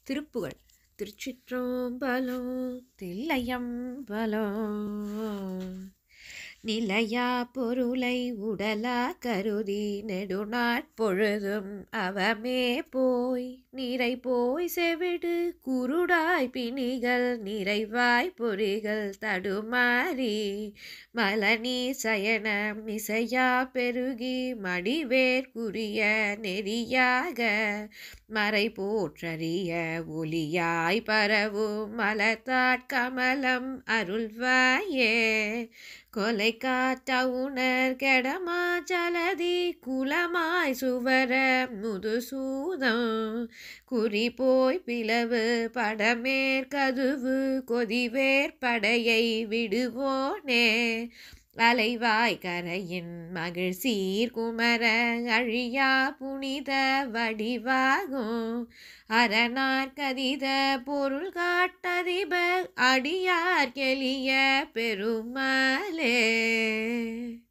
திருப்புகழ் திருச்சிற்றம்பலம் தில்லையம்பலம் நிலையா பொருளை உடலா கருதி நெடுநாட்பொழுதும் அவமே போய் நிறை போய் செவிடு குருடாய் பிணிகள் நிறைவாய் பொறிகள் தடுமாறி மலனி சயனம் இசையா பெருகி மடிவேர் குறிய நெறியாக மறை போற்றறிய ஒளியாய் பரவும் மலத்தாட்கமலம் அருள்வாயே கொலை காட்டவுணர் கெடமா ஜலதி குலமாய் சுவர முதுசூதம் குறி போய் பிளவு படமேற்கதுவு கொதிவேற் படையை விடுவோனே அலைவாய் கரையின் மகிழ் சீர் குமர அழியா புனித வடிவாகும் அரணார் கதித பொருள் காட்டதிப அடியார் கெளிய பெருமாளே